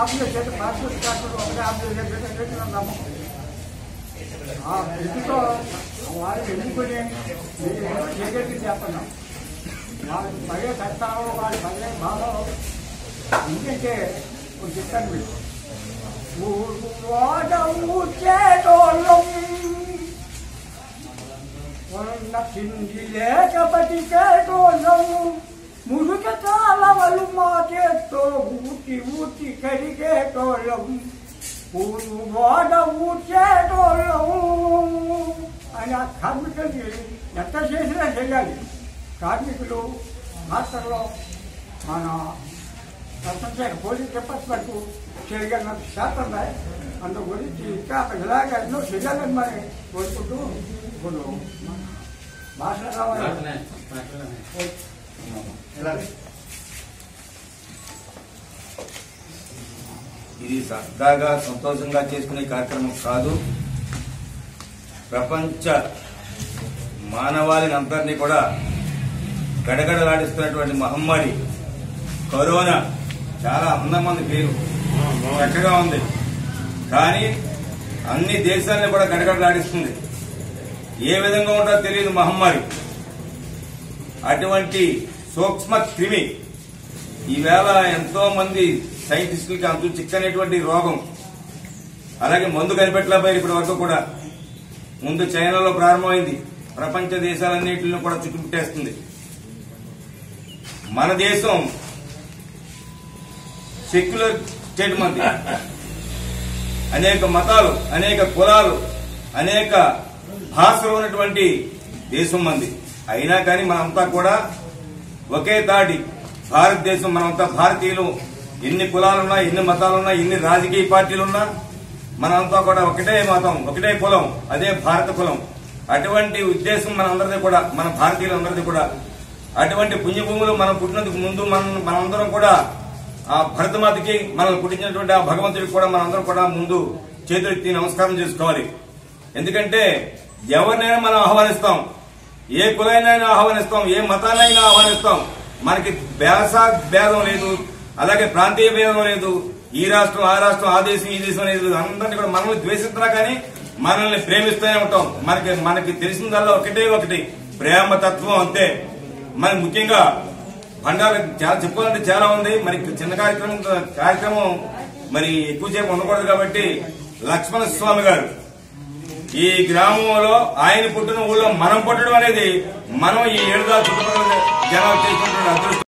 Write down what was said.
office చేస్తే passport card ఒకటే office చేసేటట్టు నా నమ్మకం ఆ ఎందుకో వారు ఎన్నుకొని చేయగలిగి చెప్పను వాళ్ళకి పడే కష్టాలు వాళ్ళ పడే బాధలు ఎందుకంటే ఒక చెప్తాను మీకు వాడ ఊచేటోళ్ళం ఉన్న పిండి లేక బతికేటోళ్ళం మురుక కాలవలు మా చేత్తో ఊటి ఊటి కడిగేటోళ్ళం పూలు వాడ ఊడ్చేటోళ్ళం అని ఆ కార్మికులకి ఎంత చేసినా చేయాలి కార్మికులు మాస్టర్లు మన ప్రపంచ పోలీస్ డిపార్ట్మెంట్ చేయగలిగిన శాతం ఉన్నాయి అందు గురించి ఇంకా ఇలాగ ఎన్నో చేయాలని మరి కోరుకుంటూ ఇప్పుడు భాష రావాలి ఇది సరదాగా సంతోషంగా చేసుకునే కార్యక్రమం కాదు ప్రపంచ మానవాళిని అందరినీ కూడా గడగడలాడిస్తున్నటువంటి మహమ్మారి కరోనా చాలా అందమైన పేరు చక్కగా ఉంది కానీ అన్ని దేశాలని కూడా గడగడలాడిస్తుంది ఏ విధంగా ఉంటుందో తెలియదు మహమ్మారి అటువంటి సూక్ష్మ క్రిమి ఈవేళ ఎంతో మంది సైంటిస్టులకి అంతు చిక్కనేటువంటి రోగం అలాగే మందు కనిపెట్టలేకపోయారు ఇప్పటి వరకు కూడా ముందు చైనాలో ప్రారంభమైంది ప్రపంచ దేశాలన్నింటిని కూడా చుట్టుముట్టేస్తుంది మన దేశం సెక్యులర్ స్టేట్ మంది అనేక మతాలు అనేక కులాలు అనేక భాషలు ఉన్నటువంటి దేశం మంది అయినా కానీ మనంతా కూడా ఒకే తాటి భారతదేశం మనమంతా భారతీయులు ఎన్ని కులాలున్నా ఎన్ని మతాలున్నా ఎన్ని రాజకీయ పార్టీలున్నా మనంతా కూడా ఒకటే మతం ఒకటే కులం అదే భారత కులం అటువంటి ఉద్దేశం మనందరిది కూడా మన భారతీయులందరిది కూడా అటువంటి పుణ్యభూములు మనం పుట్టినందుకు ముందు మనం మనందరం కూడా ఆ భరతమాతకి మనల్ని పుట్టించినటువంటి ఆ భగవంతుడికి కూడా మనందరం కూడా ముందు చేతులెత్తి నమస్కారం చేసుకోవాలి ఎందుకంటే ఎవరినైనా మనం ఆహ్వానిస్తాం ఏ కులైనా ఆహ్వానిస్తాం ఏ మతాన్నైనా ఆహ్వానిస్తాం మనకి భాష భేదం లేదు అలాగే ప్రాంతీయ భేదం లేదు ఈ రాష్ట్రం ఆ రాష్ట్రం ఆ దేశం ఈ దేశం లేదు అందరినీ కూడా మనల్ని ద్వేషిస్తున్నా కానీ మనల్ని ప్రేమిస్తూనే ఉంటాం మనకి మనకి తెలిసిందల్లా ఒకటే ఒకటి ప్రేమ తత్వం అంతే మరి ముఖ్యంగా భండారు చాలా చెప్పుకోవాలంటే చాలా ఉంది మరి చిన్న కార్యక్రమం కార్యక్రమం మరి ఎక్కువసేపు ఉండకూడదు కాబట్టి లక్ష్మణ స్వామి గారు ఈ గ్రామంలో ఆయన పుట్టిన ఊళ్ళో మనం పుట్టడం అనేది మనం ఈ ఏడుదా చుట్టుపక్కల జనాలు చేసుకుంటున్న అదృష్టం